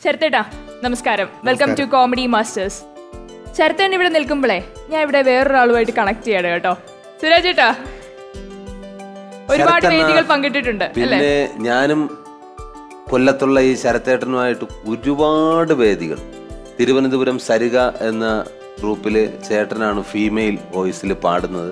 ശരത്തേട്ടാ നമസ്കാരം welcome to Comedy Masters ശരത്തേൻ ഇവിടെ നിൽക്കുമ്പോഴേ ഞാൻ ഇവിടെ വേറൊരാളുമായിട്ട് കണക്ട് ചെയ്യാണ് കേട്ടോ സുരാജ് ചേട്ടാ ഒരുപാട് ശരത്തണ്ണ വേദികൾ പങ്കിട്ടിട്ടുണ്ട് അല്ലേ പിന്നെ ഞാനും കൊല്ലത്തുള്ള ഈ ശരത്തേട്ടനുമായിട്ട് ഒരുപാട് വേദികൾ തിരുവനന്തപുരം സരിക എന്ന ഗ്രൂപ്പിൽ ചേട്ടനാണ് ഫീമെയിൽ വോയിസിൽ പാടുന്നത്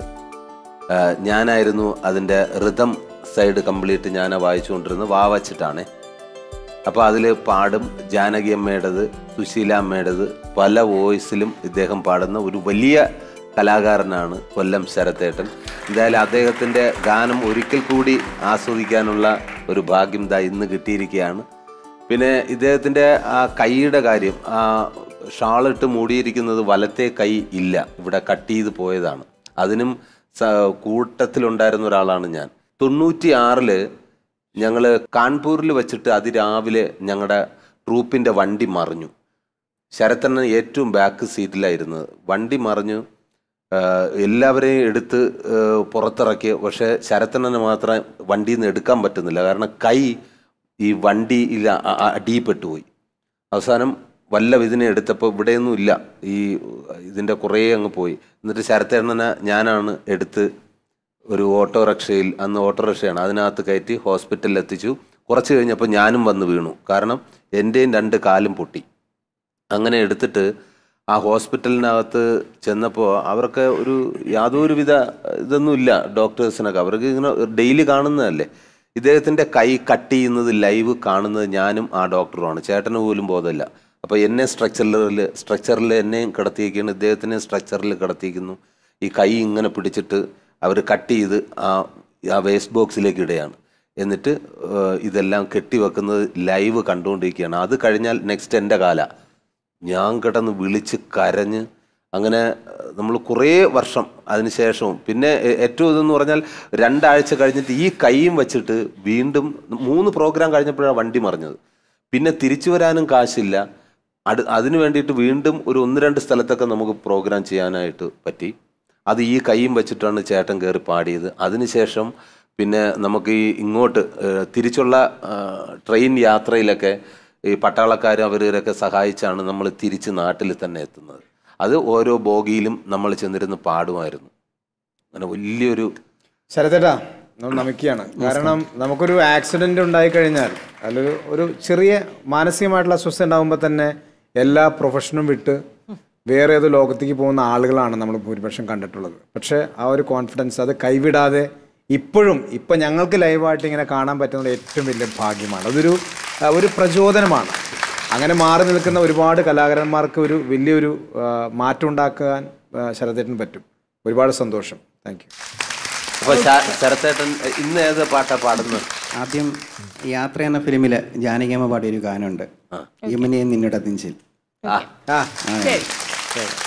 ആ, ഞാനായിരുന്നു അതിൻ്റെ റിതം സൈഡ് കംപ്ലീറ്റ് ഞാൻ വായിച്ചുകൊണ്ടിരുന്നത് വാ വച്ചിട്ടാണ് അപ്പോൾ അതിൽ പാടും ജാനകി അമ്മയുടേത് സുശീല അമ്മയുടേത് പല വോയിസിലും ഇദ്ദേഹം പാടുന്ന ഒരു വലിയ കലാകാരനാണ് കൊല്ലം ശരത്തേട്ടൻ എന്തായാലും അദ്ദേഹത്തിൻ്റെ ഗാനം ഒരിക്കൽ കൂടി ആസ്വദിക്കാനുള്ള ഒരു ഭാഗ്യം ദാ ഇന്ന് കിട്ടിയിരിക്കുകയാണ് പിന്നെ ഇദ്ദേഹത്തിൻ്റെ ആ കൈയുടെ കാര്യം ആ ഷാളിട്ട് മൂടിയിരിക്കുന്നത് വലത്തെ കൈ ഇല്ല ഇവിടെ കട്ട് ചെയ്ത് പോയതാണ് അതിനും സ- കൂട്ടത്തിലുണ്ടായിരുന്ന ഒരാളാണ് ഞാൻ തൊണ്ണൂറ്റി ആറില് ഞങ്ങൾ കാൺപൂരിൽ വെച്ചിട്ട് അതിരാവിലെ ഞങ്ങളുടെ ട്രൂപ്പിൻ്റെ വണ്ടി മറിഞ്ഞു ശരത്തണ്ണൻ ഏറ്റവും ബാക്ക് സീറ്റിലായിരുന്നത് വണ്ടി മറിഞ്ഞു ആ, എല്ലാവരെയും എടുത്ത് ആ, പുറത്തിറക്കി പക്ഷേ ശരത്തണ്ണന് മാത്രം വണ്ടിയിൽ നിന്ന് എടുക്കാൻ പറ്റുന്നില്ല കാരണം കൈ ഈ വണ്ടിയിൽ അ- അ- അടിയിൽപ്പെട്ടുപോയി അവസാനം വല്ല ഇതിനെ എടുത്തപ്പോൾ ഇവിടെയൊന്നും ഇല്ല ഈ ഇതിൻ്റെ കുറേ അങ്ങ് പോയി എന്നിട്ട് ശരത്തേണ്ണനെ ഞാനാണ് എടുത്ത് ഒരു ഓട്ടോറിക്ഷയിൽ അന്ന് ഓട്ടോറിക്ഷയാണ് അതിനകത്ത് കയറ്റി ഹോസ്പിറ്റലിൽ എത്തിച്ചു കുറച്ച് കഴിഞ്ഞപ്പോൾ ഞാനും വന്ന് വീണു കാരണം എൻ്റെയും രണ്ട് കാലും പൊട്ടി അങ്ങനെ എടുത്തിട്ട് ആ ഹോസ്പിറ്റലിനകത്ത് ചെന്നപ്പോൾ അവർക്ക് ഒരു യാതൊരുവിധ ഇതൊന്നുമില്ല ഡോക്ടേഴ്സിനൊക്കെ അവർക്ക് ഇങ്ങനെ ഡെയിലി കാണുന്നതല്ലേ ഇദ്ദേഹത്തിൻ്റെ കൈ കട്ട് ചെയ്യുന്നത് ലൈവ് കാണുന്നത് ഞാനും ആ ഡോക്ടറുമാണ് ചേട്ടന് പോലും ബോധമില്ല അപ്പോൾ എന്നെ സ്ട്രക്ചറിൽ സ്ട്രക്ചറിൽ എന്നെയും കിടത്തിയിരിക്കുന്നു ഇദ്ദേഹത്തിനെ സ്ട്രക്ചറിൽ കിടത്തിയിരിക്കുന്നു ഈ കൈ ഇങ്ങനെ പിടിച്ചിട്ട് അവർ കട്ട് ചെയ്ത് ആ ആ വേസ്റ്റ് ബോക്സിലേക്ക് ഇടുകയാണ് എന്നിട്ട് ഏഹ്, ഇതെല്ലാം കെട്ടിവെക്കുന്നത് ലൈവ് കണ്ടുകൊണ്ടിരിക്കുകയാണ് അത് കഴിഞ്ഞാൽ നെക്സ്റ്റ് എൻ്റെ കാല ഞാൻ കിടന്ന് വിളിച്ച് കരഞ്ഞ് അങ്ങനെ നമ്മൾ കുറേ വർഷം അതിന് ശേഷവും പിന്നെ ഏ- ഏറ്റവും ഇതെന്ന് പറഞ്ഞാൽ രണ്ടാഴ്ച കഴിഞ്ഞിട്ട് ഈ കൈയും വെച്ചിട്ട് വീണ്ടും മൂന്ന് പ്രോഗ്രാം കഴിഞ്ഞപ്പോഴാണ് വണ്ടി മറിഞ്ഞത് പിന്നെ തിരിച്ചു വരാനും കാശില്ല അട് അതിന് വേണ്ടിയിട്ട് വീണ്ടും ഒരു ഒന്ന് രണ്ട് സ്ഥലത്തൊക്കെ നമുക്ക് പ്രോഗ്രാം ചെയ്യാനായിട്ട് പറ്റി അത് ഈ കൈയും വെച്ചിട്ടാണ് ചേട്ടൻ കയറി പാടിയത് അതിനുശേഷം പിന്നെ നമുക്ക് ഈ ഇങ്ങോട്ട് ഏഹ്, തിരിച്ചുള്ള ആ, ട്രെയിൻ യാത്രയിലൊക്കെ ഈ പട്ടാളക്കാരും അവരൊക്കെ സഹായിച്ചാണ് നമ്മൾ തിരിച്ച് നാട്ടിൽ തന്നെ എത്തുന്നത് അത് ഓരോ ബോഗിയിലും നമ്മൾ ചെന്നിരുന്ന് പാടുമായിരുന്നു അങ്ങനെ വലിയൊരു ശരത്തേട്ടാ നമ്മൾ നമിക്കുകയാണ് കാരണം നമുക്കൊരു ആക്സിഡന്റ് ഉണ്ടായി കഴിഞ്ഞാൽ അതിൽ ഒരു ചെറിയ മാനസികമായിട്ടുള്ള അസ്വസ്ഥ ഉണ്ടാകുമ്പോൾ തന്നെ എല്ലാ പ്രൊഫഷനും വിട്ട് വേറെ ഏതോ ലോകത്തേക്ക് പോകുന്ന ആളുകളാണ് നമ്മൾ ഭൂരിപക്ഷം കണ്ടിട്ടുള്ളത് പക്ഷേ ആ ഒരു കോൺഫിഡൻസ് അത് കൈവിടാതെ ഇപ്പോഴും ഇപ്പം ഞങ്ങൾക്ക് ലൈവായിട്ട് ഇങ്ങനെ കാണാൻ പറ്റുന്നത് ഏറ്റവും വലിയ ഭാഗ്യമാണ് അതൊരു ആ, ഒരു പ്രചോദനമാണ് അങ്ങനെ മാറി നിൽക്കുന്ന ഒരുപാട് കലാകാരന്മാർക്ക് ഒരു വലിയൊരു ആ, മാറ്റം ഉണ്ടാക്കാൻ ആ, ശരത്തേട്ടന് പറ്റും ഒരുപാട് സന്തോഷം താങ്ക് യു അപ്പൊ ശ- ശരത്തേട്ടൻ ഇന്ന് ഏത് പാട്ടാ പാടുന്നത് ആദ്യം യാത്ര എന്ന ഫിലിമില് ജാനകിയമ്മ പാടിയൊരു ഗാനമുണ്ട് യമുനയെ നിന്നിട തിഞ്ചിൽ ആ ആ ശരി ശരി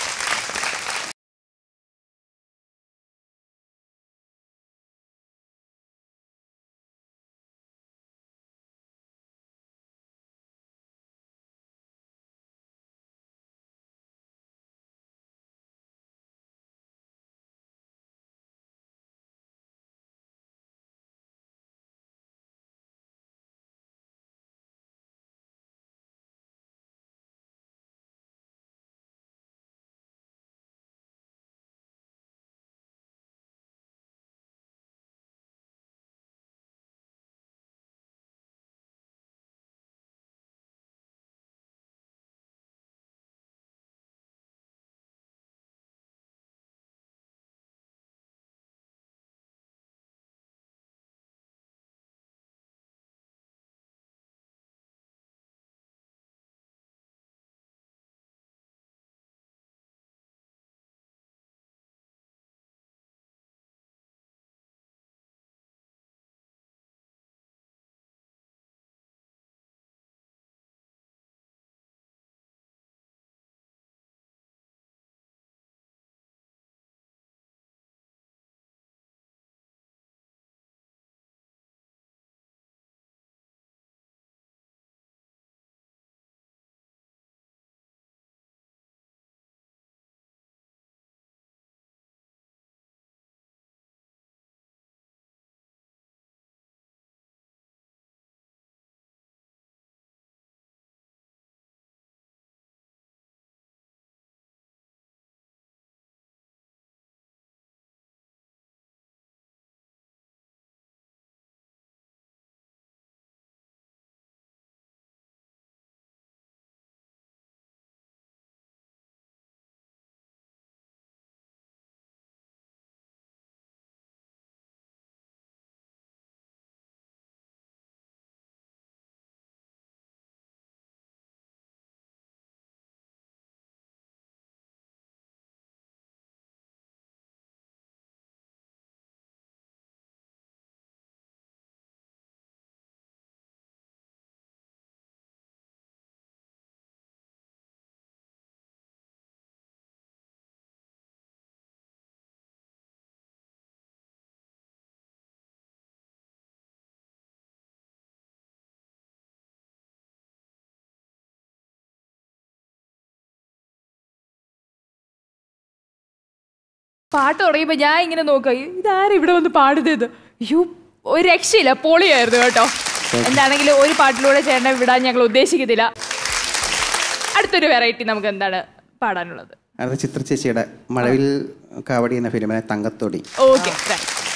പാട്ട് തുടങ്ങിയപ്പോ ഞാൻ ഇങ്ങനെ നോക്കുക ഇതാരും ഇവിടെ വന്ന് പാടുന്നത് അയ്യോ ഒരു രക്ഷയില്ല പൊളിയായിരുന്നു കേട്ടോ എന്താണെങ്കിലും ഒരു പാട്ടിലൂടെ ചേട്ടനെ വിടാൻ ഞങ്ങൾ ഉദ്ദേശിക്കുന്നില്ല അടുത്തൊരു വെറൈറ്റി നമുക്ക് എന്താണ് പാടാനുള്ളത് അടുത്ത ചിത്ര ചേച്ചിയുടെ മഴവിൽ കാവടി എന്ന ഫിലിമിലെ തങ്കത്തോടി ഓക്കെ